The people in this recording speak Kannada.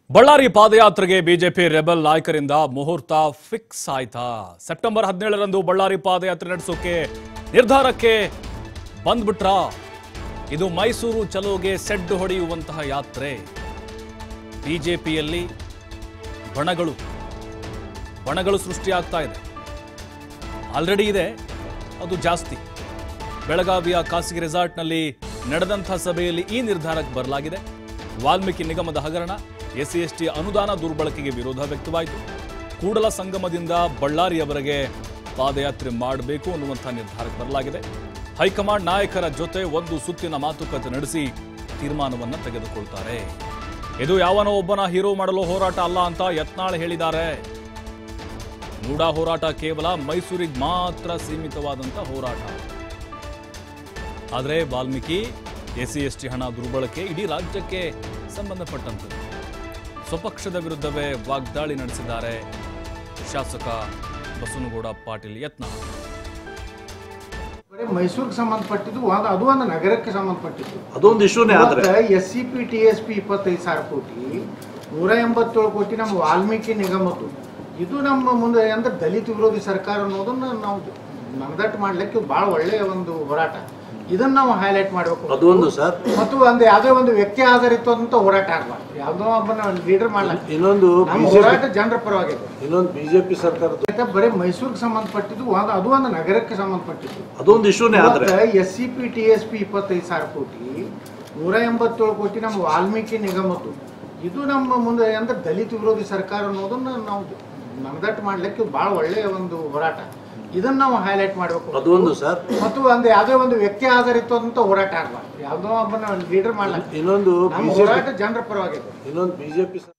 ಬಳ್ಳಾರಿ ಪಾದಯಾತ್ರೆಗೆ ಬಿಜೆಪಿ ರೆಬಲ್ ನಾಯಕರಿಂದ ಮುಹೂರ್ತ ಫಿಕ್ಸ್ ಆಯ್ತಾ ಸೆಪ್ಟೆಂಬರ್ ಹದಿನೇಳರಂದು ಬಳ್ಳಾರಿ ಪಾದಯಾತ್ರೆ ನಡೆಸೋಕೆ ನಿರ್ಧಾರಕ್ಕೆ ಬಂದ್ಬಿಟ್ರ ಇದು ಮೈಸೂರು ಚಲೋಗೆ ಸೆಡ್ಡು ಹೊಡೆಯುವಂತಹ ಯಾತ್ರೆ ಬಿಜೆಪಿಯಲ್ಲಿ ಬಣಗಳು ಬಣಗಳು ಸೃಷ್ಟಿಯಾಗ್ತಾ ಇದೆ ಆಲ್ರೆಡಿ ಇದೆ ಅದು ಜಾಸ್ತಿ ಬೆಳಗಾವಿಯ ಖಾಸಗಿ ರೆಸಾರ್ಟ್ನಲ್ಲಿ ನಡೆದಂಥ ಸಭೆಯಲ್ಲಿ ಈ ನಿರ್ಧಾರಕ್ಕೆ ಬರಲಾಗಿದೆ ವಾಲ್ಮೀಕಿ ನಿಗಮದ ಹಗರಣ ಎಸ್ಸಿ ಎಸ್ಟಿ ಅನುದಾನ ದುರ್ಬಳಕೆಗೆ ವಿರೋಧ ವ್ಯಕ್ತವಾಯಿತು ಕೂಡಲ ಸಂಗಮದಿಂದ ಬಳ್ಳಾರಿಯವರೆಗೆ ಪಾದಯಾತ್ರೆ ಮಾಡಬೇಕು ಅನ್ನುವಂಥ ನಿರ್ಧಾರಕ್ಕೆ ಬರಲಾಗಿದೆ ಹೈಕಮಾಂಡ್ ನಾಯಕರ ಜೊತೆ ಒಂದು ಸುತ್ತಿನ ಮಾತುಕತೆ ನಡೆಸಿ ತೀರ್ಮಾನವನ್ನು ತೆಗೆದುಕೊಳ್ತಾರೆ ಇದು ಯಾವನೋ ಒಬ್ಬನ ಹೀರೋ ಮಾಡಲು ಹೋರಾಟ ಅಲ್ಲ ಅಂತ ಯತ್ನಾಳ್ ಹೇಳಿದ್ದಾರೆ ಮೂಡ ಹೋರಾಟ ಕೇವಲ ಮೈಸೂರಿಗೆ ಮಾತ್ರ ಸೀಮಿತವಾದಂಥ ಹೋರಾಟ ಆದರೆ ವಾಲ್ಮೀಕಿ ಎಸ್ಸಿ ಎಸ್ಟಿ ಹಣ ದುರ್ಬಳಕೆ ಇಡೀ ರಾಜ್ಯಕ್ಕೆ ಸಂಬಂಧಪಟ್ಟಂಥದ್ದು ಸ್ವಪಕ್ಷದ ವಿರುದ್ಧವೇ ವಾಗ್ದಾಳಿ ನಡೆಸಿದ್ದಾರೆ ಶಾಸಕ ಬಸವನಗೌಡ ಪಾಟೀಲ್ ಯತ್ನ ಬರೀ ಮೈಸೂರಿಗೆ ಸಂಬಂಧಪಟ್ಟಿದ್ದು ಒಂದು ಅದು ಒಂದು ನಗರಕ್ಕೆ ಸಂಬಂಧಪಟ್ಟಿದ್ದು ಅದೊಂದು ಇಶ್ಯೂನೇ ಆದ್ರೆ S C P T S P ಇಪ್ಪತ್ತೈದು ಸಾವಿರ ಕೋಟಿ ನೂರ ಎಂಬತ್ತೇಳು ಕೋಟಿ ನಮ್ಮ ವಾಲ್ಮೀಕಿ ನಿಗಮದ್ದು ಇದು ನಮ್ಮ ಮುಂದೆ ಅಂದ್ರೆ ದಲಿತ ವಿರೋಧಿ ಸರ್ಕಾರ ಅನ್ನೋದನ್ನ ನಾವು ಮನದಟ್ಟು ಮಾಡ್ಲಿಕ್ಕೆ ಭಾಳ ಒಳ್ಳೆಯ ಒಂದು ಹೋರಾಟ ಇದನ್ನ ನಾವು ಹೈಲೈಟ್ ಮಾಡಬೇಕು ಅದೊಂದು ಸರ್ ಮತ್ತು ಒಂದು ಯಾವುದೇ ಒಂದು ವ್ಯಕ್ತಿ ಆಧಾರಿತವಾದಂಥ ಹೋರಾಟ ಆಗಬಾರ್ದು ಯಾವುದೋ ಒಬ್ಬನ ಲೀಡರ್ ಮಾಡ್ಲಿಕ್ಕೆ ಇನ್ನೊಂದು ನಮ್ಮ ಬಿಜೆಪಿ ಹೋರಾಟ ಜನರ ಪರವಾಗಿದೆ ಇನ್ನೊಂದು ಬಿಜೆಪಿ ಸರ್ಕಾರದ ಯಾಕೆ ಬರೀ ಮೈಸೂರಿಗೆ ಸಂಬಂಧಪಟ್ಟಿದ್ದು ಒಂದು ಅದು ಒಂದು ನಗರಕ್ಕೆ ಸಂಬಂಧಪಟ್ಟಿದ್ದು ಅದೊಂದು ಇಶ್ಯೂನೇ ಆದ್ರೆ S C P T S P ಇಪ್ಪತ್ತೈದು ಸಾವಿರ ಕೋಟಿ ನೂರ ಎಂಬತ್ತೇಳು ಕೋಟಿ ನಮ್ಮ ವಾಲ್ಮೀಕಿ ನಿಗಮದ್ದು ಇದು ನಮ್ಮ ಮುಂದೆ ಅಂದ್ರೆ ದಲಿತ ವಿರೋಧಿ ಸರ್ಕಾರ ಅನ್ನೋದನ್ನ ನಾವು ಮನದಟ್ಟು ಮಾಡ್ಲಿಕ್ಕೆ ಭಾಳ ಒಳ್ಳೆಯ ಒಂದು ಹೋರಾಟ ಇದನ್ನ ನಾವು ಹೈಲೈಟ್ ಮಾಡಬೇಕು ಅದೊಂದು ಸರ್ ಮತ್ತು ಒಂದು ಯಾವುದೇ ಒಂದು ವ್ಯಕ್ತಿ ಆಧಾರಿತವಾದಂಥ ಹೋರಾಟ ಆಗಬಾರ್ದು ಯಾವುದೋ ಒಬ್ಬನ ಲೀಡರ್ ಮಾಡ್ಲಿಕ್ಕೆ ಇನ್ನೊಂದು ನಮ್ಮ ಬಿಜೆಪಿ ಹೋರಾಟ ಜನರ ಪರವಾಗಿದೆ ಇನ್ನೊಂದು ಬಿಜೆಪಿ